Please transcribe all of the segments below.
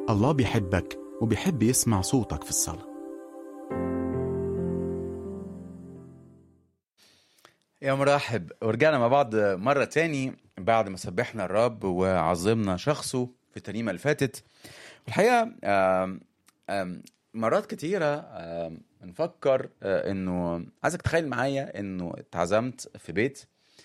الله بيحبك وبيحب يسمع صوتك في الصلاة يا مرحب ورجعنا مع بعض مرة تاني بعد ما سبحنا الرب وعظمنا شخصه في الترنيمة اللي فاتت الحقيقة آم، آم، مرات كتيرة آم، نفكر آه، انه عايزك تخيل معايا انه اتعزمت في بيت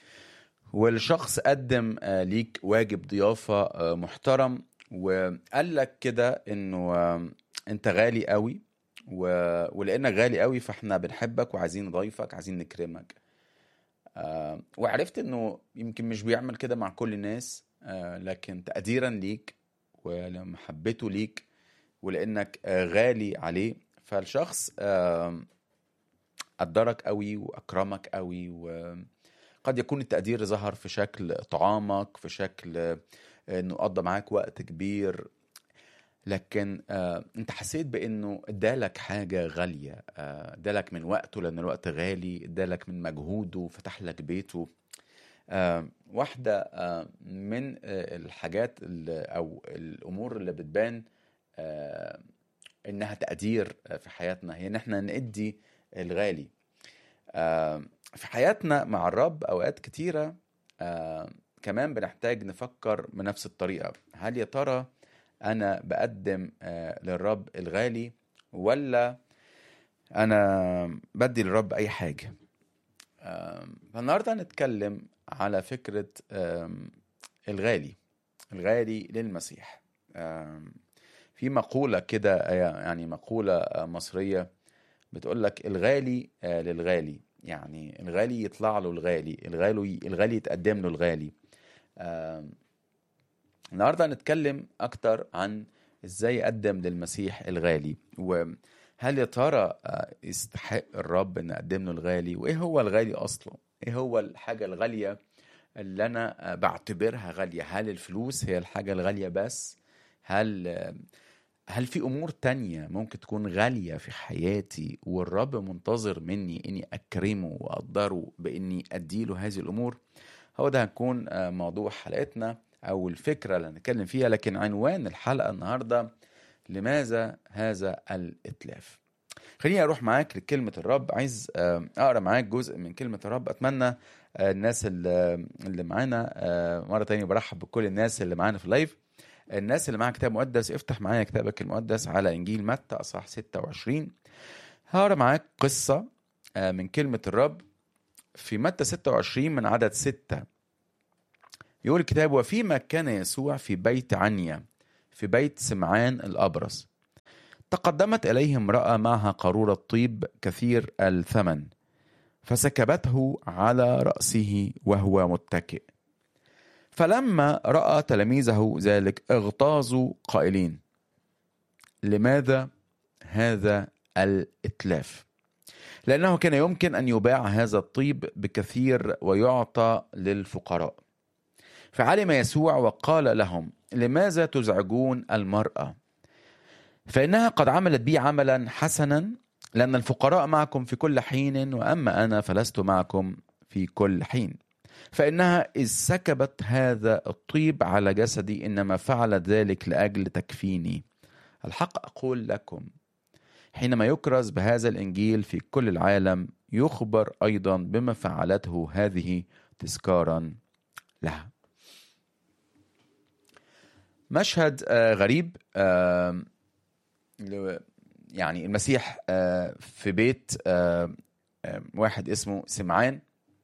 والشخص قدم آه، ليك واجب ضيافة آه، محترم وقال لك كده انه آم، انت غالي قوي و... ولانك غالي قوي فاحنا بنحبك وعايزين نضيفك عايزين نكرمك آه، وعرفت انه يمكن مش بيعمل كده مع كل الناس آه، لكن تقديرا ليك ولمحبته ليك ولانك آه، غالي عليه فالشخص آه، قدرك قوي واكرمك قوي وقد يكون التقدير ظهر في شكل طعامك في شكل آه، انه قضى معاك وقت كبير لكن آه، انت حسيت بانه ادالك حاجه غاليه آه، ادالك من وقته لان الوقت غالي ادالك من مجهوده فتح لك بيته آه، واحده آه، من آه، الحاجات اللي او الامور اللي بتبان آه، انها تقدير آه، في حياتنا هي ان احنا ندي الغالي آه، في حياتنا مع الرب اوقات كتيره آه، كمان بنحتاج نفكر بنفس الطريقه هل يا ترى انا بقدم آه، للرب الغالي ولا انا بدي للرب اي حاجه آم، فالنهارده هنتكلم على فكره آم، الغالي الغالي للمسيح آم، في مقوله كده آه، يعني مقوله آه، مصريه بتقول لك الغالي آه، للغالي يعني الغالي يطلع له الغالي الغالي الغالي يتقدم له الغالي آم، النهارده هنتكلم اكتر عن ازاي اقدم للمسيح الغالي وهل يا ترى آه، يستحق الرب ان اقدم له الغالي وايه هو الغالي اصلا ايه هو الحاجه الغاليه اللي انا آه، بعتبرها غاليه هل الفلوس هي الحاجه الغاليه بس هل آه، هل في امور تانية ممكن تكون غالية في حياتي والرب منتظر مني اني اكرمه واقدره باني اديله هذه الامور هو ده هنكون آه، موضوع حلقتنا او الفكرة اللي هنتكلم فيها لكن عنوان الحلقة النهاردة لماذا هذا الاتلاف خليني اروح معاك لكلمة الرب عايز آه، اقرا معاك جزء من كلمة الرب اتمنى آه، الناس اللي اللي معانا آه، مرة تانية برحب بكل الناس اللي معانا في اللايف الناس اللي معاها كتاب مقدس افتح معايا كتابك المقدس على انجيل متى اصحاح 26 هقرا معاك قصة آه، من كلمة الرب في متى 26 من عدد 6 يقول الكتاب وفيما كان يسوع في بيت عنيا في بيت سمعان الأبرص تقدمت إليه امرأة معها قارورة طيب كثير الثمن فسكبته على رأسه وهو متكئ فلما رأى تلاميذه ذلك اغتاظوا قائلين لماذا هذا الإتلاف لأنه كان يمكن أن يباع هذا الطيب بكثير ويعطى للفقراء فعلم يسوع وقال لهم لماذا تزعجون المرأة فإنها قد عملت بي عملا حسنا لأن الفقراء معكم في كل حين وأما أنا فلست معكم في كل حين فإنها إذ سكبت هذا الطيب على جسدي إنما فعلت ذلك لأجل تكفيني الحق أقول لكم حينما يكرز بهذا الإنجيل في كل العالم يخبر أيضا بما فعلته هذه تذكارا لها مشهد آه، غريب آه، لو- يعني المسيح آه، في بيت آه، آه، واحد اسمه سمعان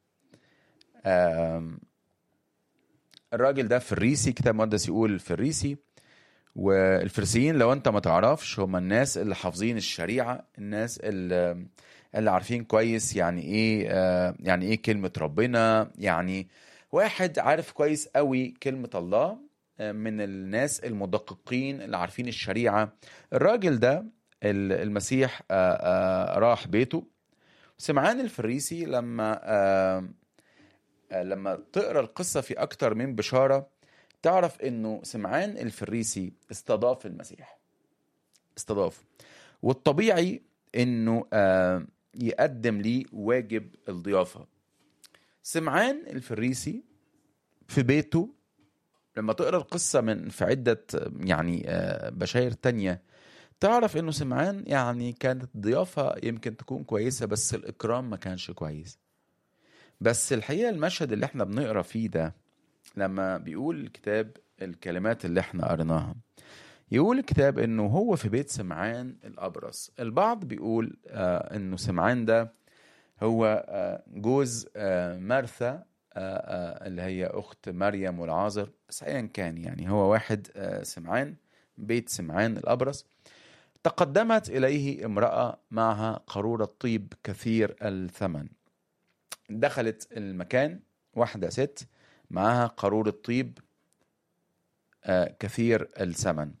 آم، الراجل ده فريسي كتاب مقدس يقول فريسي والفريسيين لو انت ما تعرفش هم الناس اللي حافظين الشريعة الناس اللي, اللي عارفين كويس يعني ايه آه، يعني ايه كلمة ربنا يعني واحد عارف كويس قوي كلمة الله آه، من الناس المدققين اللي عارفين الشريعة الراجل ده ال- المسيح آه، آه، راح بيته سمعان الفريسي لما آه، آه، لما تقرا القصه في اكتر من بشاره تعرف انه سمعان الفريسي استضاف المسيح استضاف والطبيعي انه آه، يقدم ليه واجب الضيافه سمعان الفريسي في بيته لما تقرا القصه من في عده يعني آه، بشاير تانية تعرف انه سمعان يعني كانت ضيافه يمكن تكون كويسه بس الاكرام ما كانش كويس بس الحقيقه المشهد اللي احنا بنقرا فيه ده لما بيقول الكتاب الكلمات اللي احنا قريناها يقول الكتاب انه هو في بيت سمعان الابرص البعض بيقول آه انه سمعان ده هو آه جوز آه مرثا آه آه اللي هي اخت مريم والعازر بس ايا كان يعني هو واحد آه سمعان بيت سمعان الابرص تقدمت اليه امراه معها قاروره طيب كثير الثمن دخلت المكان واحده ست معاها قارورة طيب آه، كثير الثمن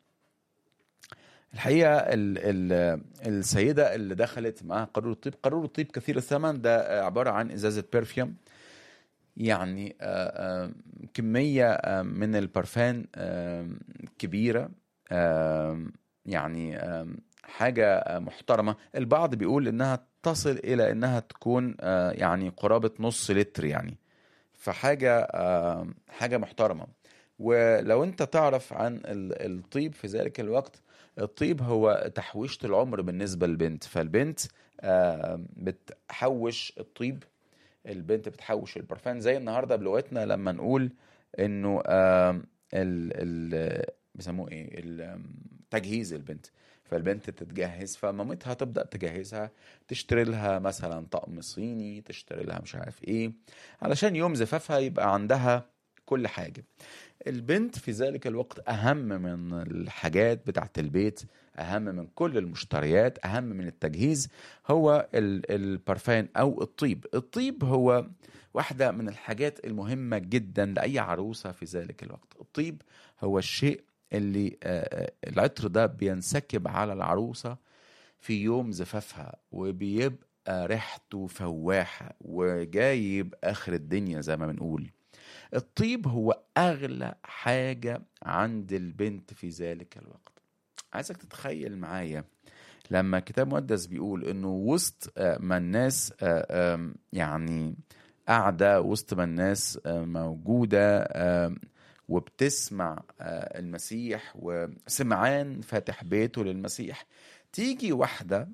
الحقيقة ال ال السيدة اللي دخلت معاها قارورة طيب قارورة طيب كثير الثمن ده آه، عبارة عن إزازة برفيوم يعني آه، آه، كمية آه، من البرفان آه، كبيرة آه، يعني آه، حاجة آه، محترمة البعض بيقول إنها تصل إلى إنها تكون آه، يعني قرابة نص لتر يعني فحاجة آه، حاجة محترمة ولو انت تعرف عن ال- الطيب في ذلك الوقت الطيب هو تحويشة العمر بالنسبة للبنت فالبنت آه، بتحوش الطيب البنت بتحوش البرفان زي النهارده بلغتنا لما نقول انه آم، ال ال بيسموه ايه ال- تجهيز البنت فالبنت تتجهز فمامتها تبدا تجهزها تشتري لها مثلا طقم صيني تشتري لها مش عارف ايه علشان يوم زفافها يبقى عندها كل حاجه البنت في ذلك الوقت اهم من الحاجات بتاعت البيت اهم من كل المشتريات اهم من التجهيز هو ال- البرفان او الطيب الطيب هو واحدة من الحاجات المهمة جدا لأي عروسة في ذلك الوقت الطيب هو الشيء اللي آه، آه، العطر ده بينسكب على العروسة في يوم زفافها وبيبقى ريحته فواحة وجايب آخر الدنيا زي ما بنقول الطيب هو أغلى حاجة عند البنت في ذلك الوقت عايزك تتخيل معايا لما الكتاب المقدس بيقول انه وسط آه، ما الناس آه، آم، يعني قاعده وسط ما الناس آه، موجوده آم، وبتسمع آه، المسيح وسمعان فاتح بيته للمسيح تيجي واحده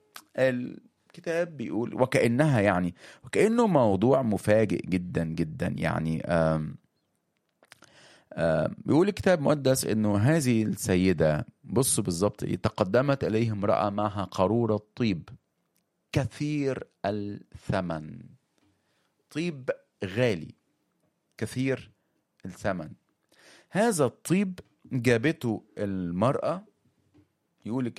الكتاب بيقول وكانها يعني وكانه موضوع مفاجئ جدا جدا يعني آم آم، بيقول الكتاب المقدس انه هذه السيده بص بالظبط ايه تقدمت اليه امراه معها قاروره طيب كثير الثمن طيب غالي كثير الثمن هذا الطيب جابته المراه يقول الكتاب